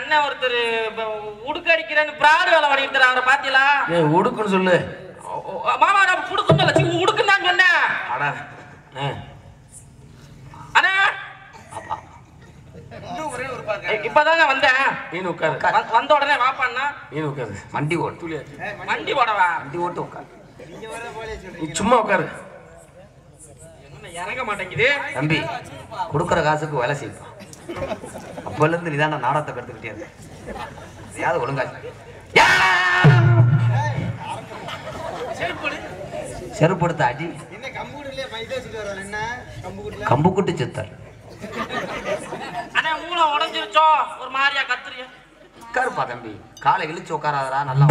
அண்ணன் ஒருத்தர் உடுக்க அடிக்கிறேன்னு பிராடு வேலை பண்ணிட்டு அவரை பாத்தீங்களா ஏய் உடுக்குன்னு சொல்லு ஓ, ஓ, மாமா நான் புடுக்குன்னு வச்சு உடுக்குன்னு தான் சொன்னேன் அடா ஆ. அண்ணா இ- இப்பதாங்க வந்தேன் நீனு உட்காரு வ- வந்த உடனே வாப்பாண்ணா நீனு உட்காரு வண்டி ஓட்டு வண்டி போடவா வண்டி ஓட்டு உட்கார் நீ சும்மா உட்காரு என்ன இறங்க மாட்டேங்குது தம்பி கொடுக்குற காசுக்கு வேலை செய்வான் அப்பல இருந்து நிதான நாடகத்தை கற்றுக்கிட்டே இருக்க யாவது ஒழுங்கா யா! செருப்படுத்த அடி கம்பு குட்டு சித்தர் அண்ணா மூளை உடஞ்சிருச்சோ ஒரு மாதிரியா கத்துறியா உட்காருப்பா தம்பி காலை இழுச்சு உட்காராதரா நல்லா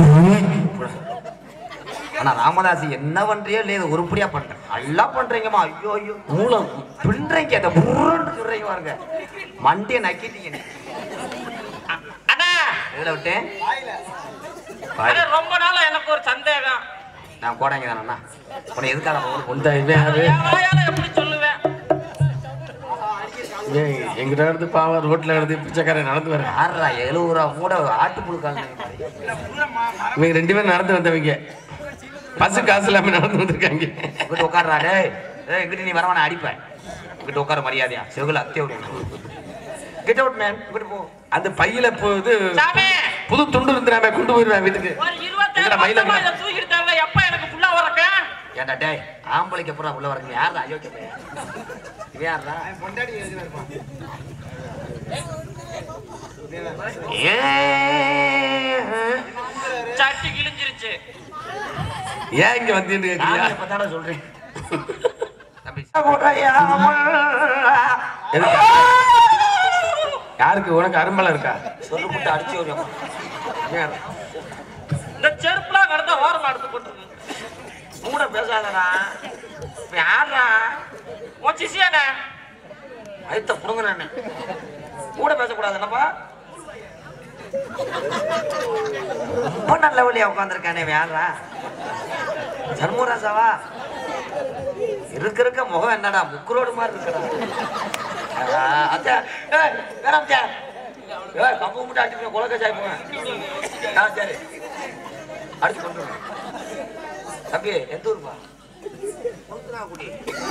ஆனா ராமதாஸ் என்ன பண்றியோ இல்லையோ இது உருப்படியா பண்றேன் நல்லா பண்றீங்கம்மா ஐயோ ஐயோ மூளை பின்றீங்க அந்த புருன்னு சொல்றீங்க பாருங்க மண்டியை நக்கிட்டீங்க நீ. அண்ணா எதுல விட்டேன் அண்ணா ரொம்ப நாளா எனக்கு ஒரு சந்தேகம் நான் கோடைங்க தானண்ணா உன்னை எதுக்காக நான் கொண்டு இந்த இவன் யாரு என் வாயால எப்படி சொல்லுவேன் ஏய் எங்கிட்ட இருந்து பாவம் ரோட்ல இருந்து பிச்சைக்காரன் நடந்து வரேன் ஆறா எழுபது ரூபா கூட ஆட்டுப்புழு கால் இவங்க ரெண்டு பேரும் நடந்து வந்தவங்க பஸ் காசு இல்லாம நடந்து வந்திருக்காங்க இங்கிட்ட உட்கார்றா டேய் டேய் இங்கிட்ட நீ வரவன அடிப்பேன் இங்கிட்ட உட்கார மரியாதையா செகுல அத்திய கெட் அவுட் மேன் இங்கிட்ட போ அந்த பையில இப்போ இது சாமி புது துண்டு இருந்துடாம கொண்டு போயிருவேன் வீட்டுக்கு ஒரு இருபத்தேழு எங்கடா மயில வருஷமா இதை தூக்கிட்டு தரல எப்ப எனக்கு ஃபுல்லா வரக்க ஏன்டா டேய் ஆம்பளைக்கு அப்புறம் உள்ள வரங்க யாரா அயோக்கிய பையன் இவன் யாரா ஏன் சட்டி கிழிஞ்சிருச்சு ஏன் இங்க வந்தீன்னு கேக்குறியா நான் இப்பதானே சொல்றேன் தம்பி எதுக்கு? யாருக்கு உனக்கு அரும்பலம் இருக்கா சொல்லு முட்டை அடிச்சு வரும் ஏன்? இந்த செருப்புலாம் கடந்த ஓரமா எடுத்து போட்டுருக்கு மூட பேசாதடா இப்ப யாரா உன் சிசியானே அழுத்த புடுங்க நானு கூட பேசக்கூடாது என்னப்பா ரொம்ப நல்ல வழியா உட்காந்துருக்கானே யாரா சண்முகராசாவா இருக்க இருக்க முகம் என்னடா முக்குரோடு மாதிரி இருக்கடா ஆ, அத்தியா ஏய் வேற அத்தியா ஏய் கம்பு முட்டை அடிச்சு குலக்க சாய் போவேன் ஆ சரி அடிச்சு கொண்டு வா. தம்பி எந்த ஊருப்பா குடி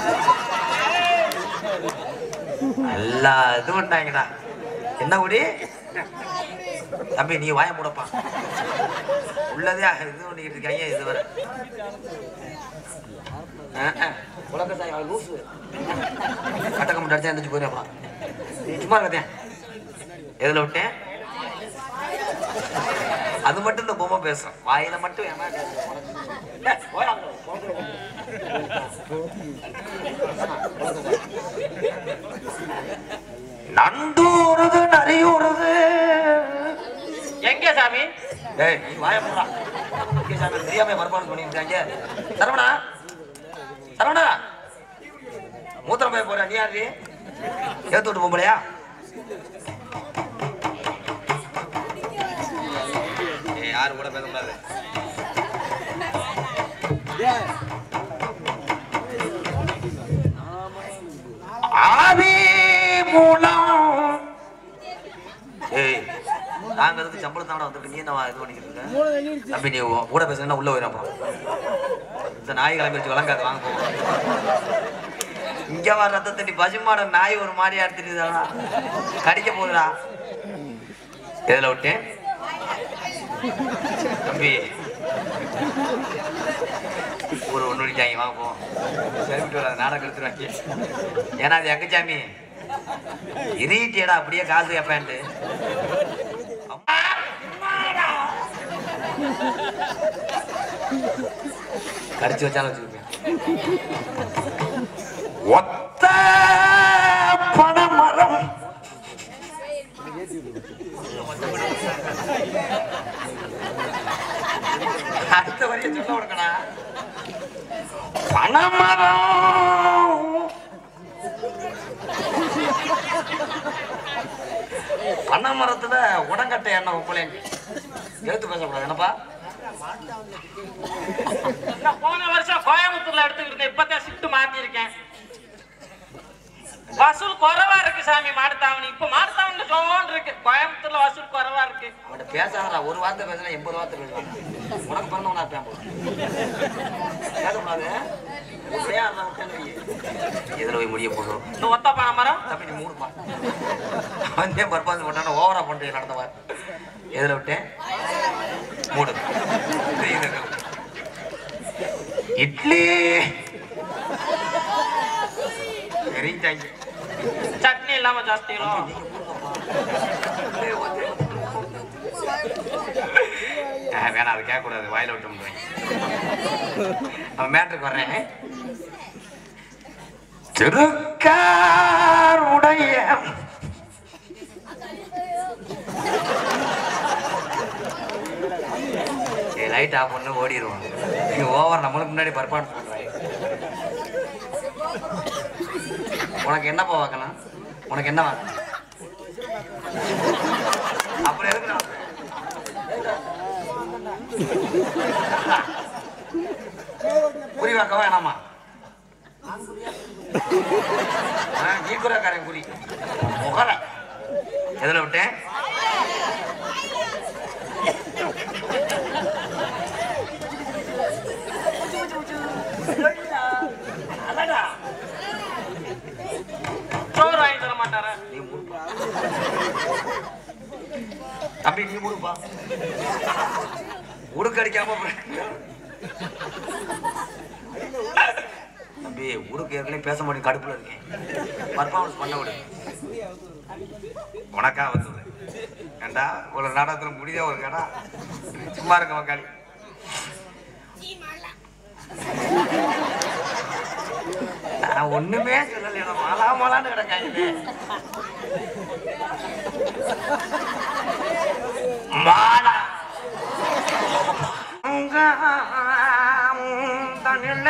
எல்லா இது பண்ணாங்கடா என்ன குடி தம்பி நீ வாய மூடப்பா உள்ளதே இது பண்ணிக்கிட்டு இருக்காங்க இது வர உலக சாய் அவன் லூசு கட்டக்க முட்டை அடிச்சா எந்திரிச்சு போயிருப்பா நீ சும்மா இருக்கத்தேன் எதுல விட்டேன் அது மட்டும் இந்த பொம்மை பேசும் வாயில மட்டும் ஏமா நண்டூறுது நரியூறுது எங்க சாமி டேய் நீ வாய போடுறா இங்கே சாமி தெரியாம மறுபாடு பண்ணிருக்காங்க சரவணா சரவணா மூத்திரம் போய் போற நீ யாரு ஏத்து விட்டு போம்பளையா ஏய் யாரு கூட பேசக்கூடாது ஆவி மூலம் ஏய் நாங்க இருந்து சம்பளத்தோட வந்திருக்கு நீ என்ன இது பண்ணிக்கிட்டு இருக்க தம்பி நீ உன் கூட பேசுனா உள்ள போயிடும் அப்புறம் இந்த நாய் கிளம்பி வச்சு வழங்காது வாங்க போவோம் இங்க வர ரத்தத்தை நீ பசுமாட நாய் ஒரு மாதிரியா எடுத்துட்டுதாடா கடிக்க போகுதுடா எதுல விட்டேன் தம்பி ஒரு ஒன்று அடிச்சாங்க வாங்க போவோம் சரிவிட்டு வராது நாடகம் எடுத்துருவாங்க ஏன்னா அது எங்க சாமி இரிட்டியடா அப்படியே காசு கேட்பேன்ட்டு கடிச்சு வச்சாலும் வச்சுருப்பேன் ஒத்த பனைமரம் அடுத்த வரைய சொல்ல கொடுக்கணா பனைமரம் பனை மரத்துல உடங்கட்டை எண்ணெய் ஒப்பலேங்க எடுத்து பேசக்கூடாது என்னப்பா நான் போன வருஷம் கோயம்புத்தூர்ல எடுத்துக்கிட்டு இருந்தேன் இப்பதான் ஷிஃப்ட் மாத்தி இருக்கேன் வசூல் குறைவா இருக்கு சாமி மாடுத்தாவணி இப்ப மாடுத்தாவணி ஜோன் இருக்கு கோயம்புத்தூர்ல வசூல் குறைவா இருக்கு அவன்கிட்ட பேசாதடா ஒரு வார்த்தை பேசினா எண்பது வார்த்தை பேசுவான் உனக்கு பிறந்தவனா இருப்பேன் போல. பேசக்கூடாது உண்மையா இருந்தா விட்டேன்னு வை. எதுல போய் முடிய போதும் இந்த ஒத்த பனை மரம் தம்பி நீ மூடுப்பா வந்தே பர்பாஸ் பண்ணான ஓவரா பண்றீங்க நடந்தவார் எதுல விட்டேன் மூடு இது இது இது. இட்லி எரிஞ்சாங்க சட்னி இல்லாம ஜாஸ்தி வரும் ஆ, வேணாம் அது கேட்கக்கூடாது வாயில விட்டு முடிவேன் அவன் மேட்ருக்கு வர்றேன் திருக்கார் உடைய லைட் ஆஃப் பண்ணு ஓடிடுவான் நீ ஓவர் நம்மளுக்கு முன்னாடி பர்ஃபார்மன்ஸ் பண்றாங்க உனக்கு என்னப்பா பார்க்கணும் உனக்கு என்ன வாங்க அப்புறம் எதுக்கு நான் குறி வைக்க வேணாமா ஈக்குறாக்காரன் குறி முகல எதுல விட்டேன் சோறு வாங்கி தர மாட்டாரா நீ மூடுப்பா தம்பி நீ மூடுப்பா உடுக்கு அடிக்காம போறேன். தம்பி உடுக்கு ஏற்கனவே பேச மாட்டேன் கடுப்புல இருக்கேன் பர்ஃபார்மன்ஸ் பண்ண விடு உனக்கா வந்தது ஏண்டா ஒரு நாடகத்துல முடிய ஒரு கடா சும்மா இருக்க மக்காளி நான் ஒண்ணுமே சொல்லல மாலா மாலான்னு கிடக்காங்க மாலா தண்ணில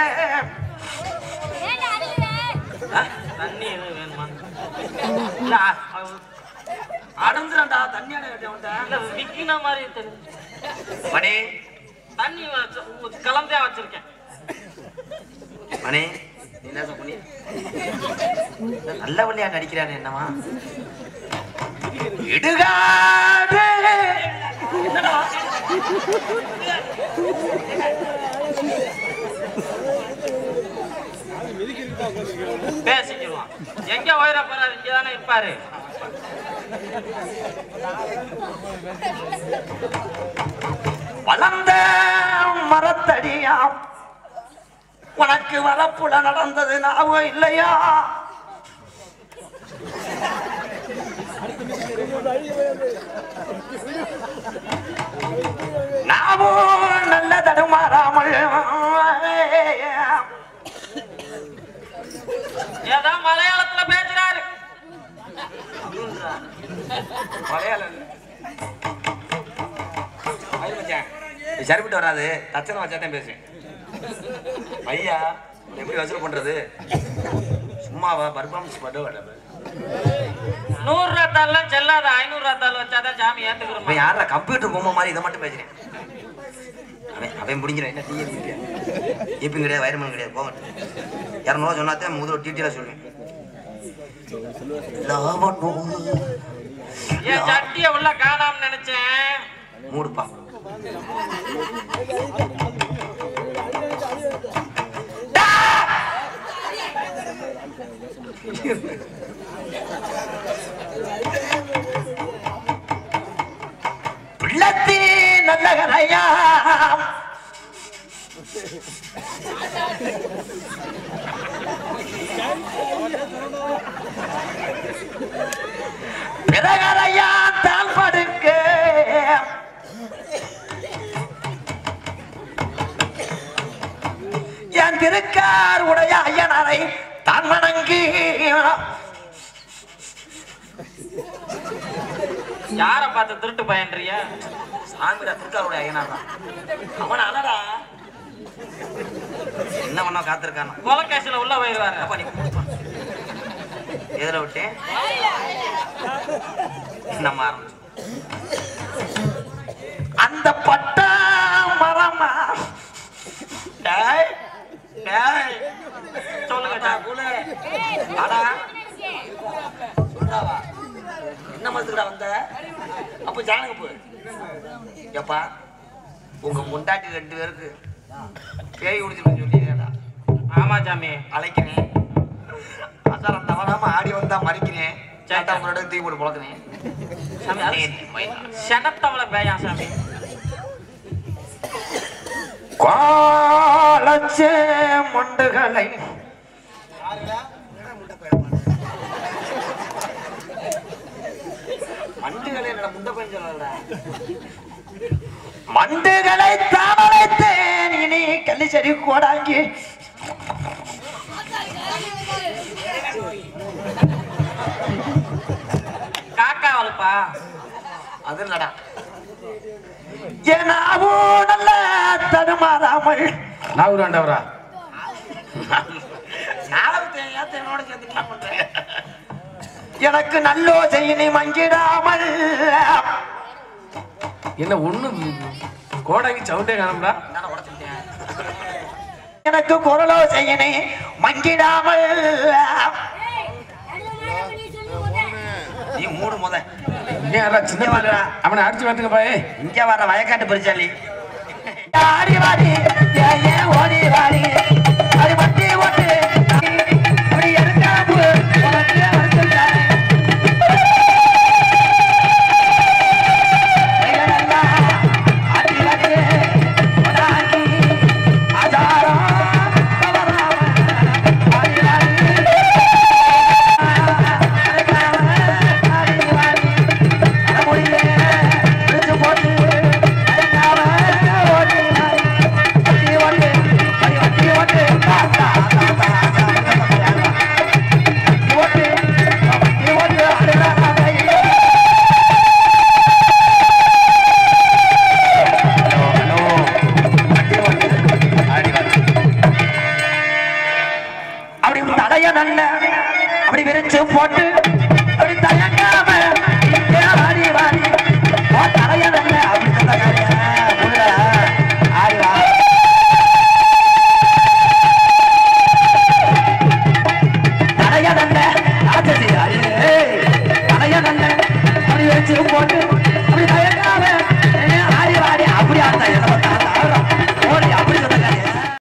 தண்ணி எதுவும் வேணுமா இல்ல அது- அடந்துடா தண்ணி அடைய இல்ல விக்கின மாதிரி தெரியுது மணி தண்ணி வச்சு- கலந்தே வச்சிருக்கேன் மணி நீ என்ன பண்ணி நல்ல வழியா நடிக்கிறானே என்னமா இடுகாடு பேசிக்கிடுவான் எங்க உயர போறாரு இங்க தானே இருப்பாரு வளர்ந்த மரத்தடியாம் உனக்கு வரப்புல நடந்தது ஞாபகம் இல்லையா நாமும் நல்ல தடுமாறாமல் ஏதோ மலையாளத்துல பேசுறாரு மலையாளம் சரிப்பட்டு வராது தச்சனை வச்சா தான் பேசுவேன் ஐயா எப்படி வசூல் பண்றது சும்மாவா பர்ஃபார்மன்ஸ் பண்ண வேண்டாம் நூறு ரூபா தாள்லாம் செல்லாத ஐநூறு ரூபா தாள் வச்சாதான் சாமி அவன் ஏத்துக்கிறோம் யாரா கம்ப்யூட்டர் பொம்மை மாதிரி இதை மட்டும் பேசுறேன் அவன் அவன் முடிஞ்சிடும் என்ன டீ ஏபியா ஏபியும் கிடையாது வைரமன் கிடையாது போக இரநூறுவா சொன்னாத்தான் முதல்ல டீட்டெயிலாக சொல்லுவேன் லாபம் நூறு. என் சட்டிய உள்ள காணாம நினைச்சேன் மூடுப்பா பிள்ளத்தி நல்ல கரையா பிறகரையா தான் படுக்க என் திருக்கார் உடைய ஐயனாரை தான் வணங்கி யார பார்த்து திருட்டு பயன்றிய சாமிடா திருக்காருடைய ஐயனார் தான் அவன் அழடா என்ன பண்ணா காத்திருக்கானா கொலகேசில உள்ள போயிருவாரு அப்பா நீ கூப்பிடுப்பா. எதுல விட்டேன் நம்ம ஆரம்பிச்சோம் அந்த பட்டா மரமா டேய், டேய். சொல்லுங்க அடா, சாமி. அடா, எதுக்குடா வந்த அப்ப ஜானக போ எப்பா உங்க முண்டாட்டி ரெண்டு பேருக்கு பேய் குடிச்சிருன்னு சொல்லிடுறா ஆமா சாமி அழைக்கிறேன் அசாரம் தவறாம ஆடி வந்தா மறிக்கிறேன் சேட்டா உங்களோட தீ போட்டு பழக்கிறேன் சாமி அது செனத்தவள பேயா சாமி காலச்சே மண்டுகளை மண்டுகளை என்னடா முண்ட பையன் சொல்லலடா மண்டுகளை தாமரைத்தேன் இனி கள்ளிச்செடி கோடாங்கி காக்கா வளப்பா அது இல்லடா ஏனாவோ நல்ல தடுமாறாமல் நாகூராண்டவரா நாளத்தை ஏத்த என்னோட சேர்ந்து நீ பண்ற எனக்கு நல்லோ செய்யினை மங்கிடாமல் என்ன ஒண்ணு கோடாங்கி சவுண்டே காணோம்டா நானே உடைச்சுட்டேன். எனக்கு குரலோ செய்யினை மங்கிடாமல் நீ மூடு முத ஏன் யாரா சின்ன பிள்ளை? அவனை அடிச்சு வந்துங்க பாயே இங்க வர வயக்காட்டு பெருச்சாலி ஆடி வாடி ஏன் ஏன் ஓடி வாடி அது வண்டி ஓட்டு அப்படி எடுக்காம உனக்கு வருத்தம் அப்படி தலைய நல்ல அப்படி விரிச்சு போட்டு அப்படி தயங்காம இங்கே வாடி வாடி ஓ தலைய நல்ல அப்படி சொல்ல காரியா உள்ள ஆடி வா தலைய நல்ல ராஜசி தலைய நல்ல அப்படி விரிச்சு போட்டு